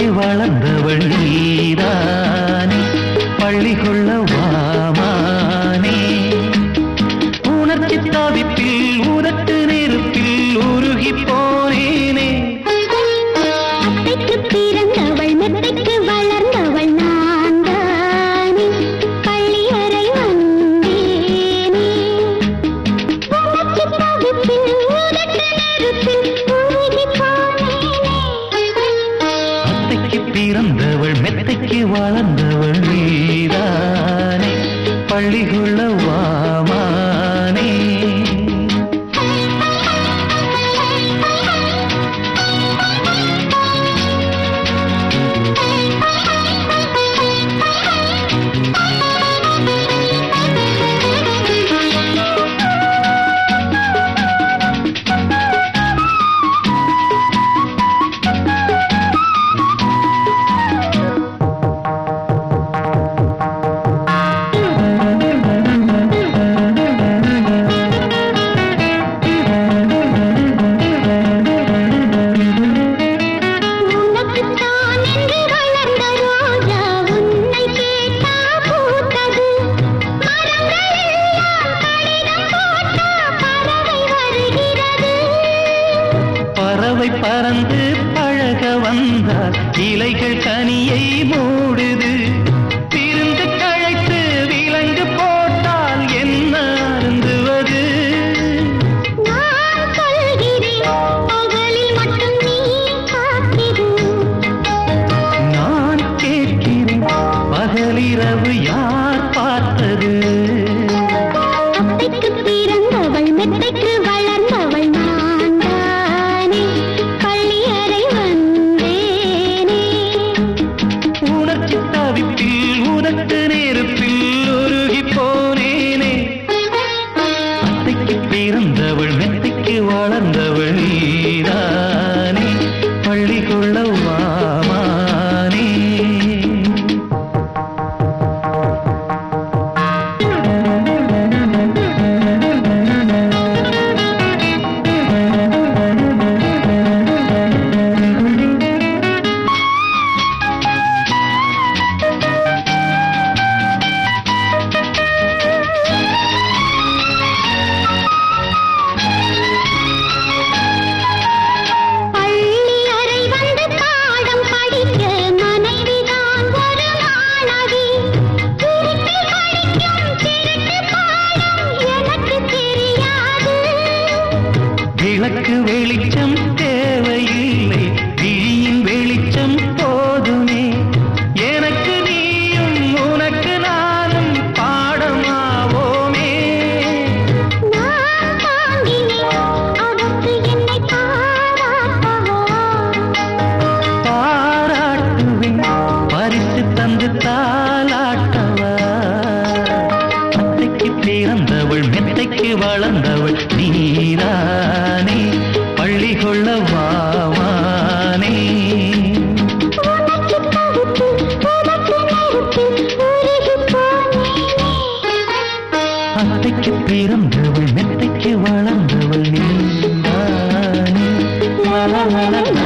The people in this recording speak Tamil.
மெத்தைக்கு வளர்ந்தவள் நீதானே பள்ளி கொள்ள வாமானே உனக்கு தவிப்பில் உனக்கு நெருப்பில் உருகி போனேனே அத்தைக்கு பிறந்தவள் மெத்தைக்கு வளர்ந்தவள் நான் தானே பள்ளியறை வந்தேனே உனக்கு தவிப்பில் உனக்கு நெருப்பில் உருகி போனேனே அத்தைக்கு பிறந்தவள் மெத்தைக்கு வளர்ந்தவள் நீதானே பள்ளி கொள்ள வாமானே உனக்குத்தான் என்று வளர்ந்த ரோஜா உன்னை கேட்டா பூத்தது மரங்கள் எல்லாம் கடிதம் போட்டா பறவை வருகிறது பறவை பறந்து பழக வந்தால் இலைகள் கனியை மூடுது பிரிந்து கழைத்து விலங்கு போட்டால் என்ன அருந்துவது நான் சொல்கிறேன் பகலில் மட்டும் நீ காத்திரு நான் கேட்கிறேன் பகலிரவு யார் பார்த்தது அத்தைக்கு பிறந்தவள் மெத்தைக்கு வளர்ந்தவள் நான் தானே பள்ளியறை வந்தேனே உணர்ச்சி தவிப்பில் உனக்கு நெருப்பில் உருகி போனேனே அத்தைக்கு பிறந்தவள் மெத்தைக்கு வளர்ந்தவள் நீதானே பள்ளி கொள்ள வாமானே பள்ளி அறை வந்து பாடம் படிக்க மனைவிதான் ஒரு மாணவி திருட்டு படிக்கும் திருட்டு பாடம் எனக்கு தெரியாது விளக்கு வெளிச்சம் தேவையில்லை விழியின் வெளிச்சம் போதுமே எனக்கு நீயும் உனக்கு நானும் பாடமாவோமே நான் தாங்கினேன் அதற்கு என்னை பாராட்டவா பாராட்டுவேன் பரிசு தந்து தாலாட்டவா அத்தைக்கு பிறந்தவள் மெத்தைக்கு வளர்ந்தவள் நீரானே பள்ளி கொள்ள வாவானே உனக்கு தவித்து உனக்கு நெருப்பில் உருகி போனேனே அத்தைக்கு பிறந்தவள் மெத்தைக்கு வளர்ந்தவள் நீதானே லா, லா, லா, லா,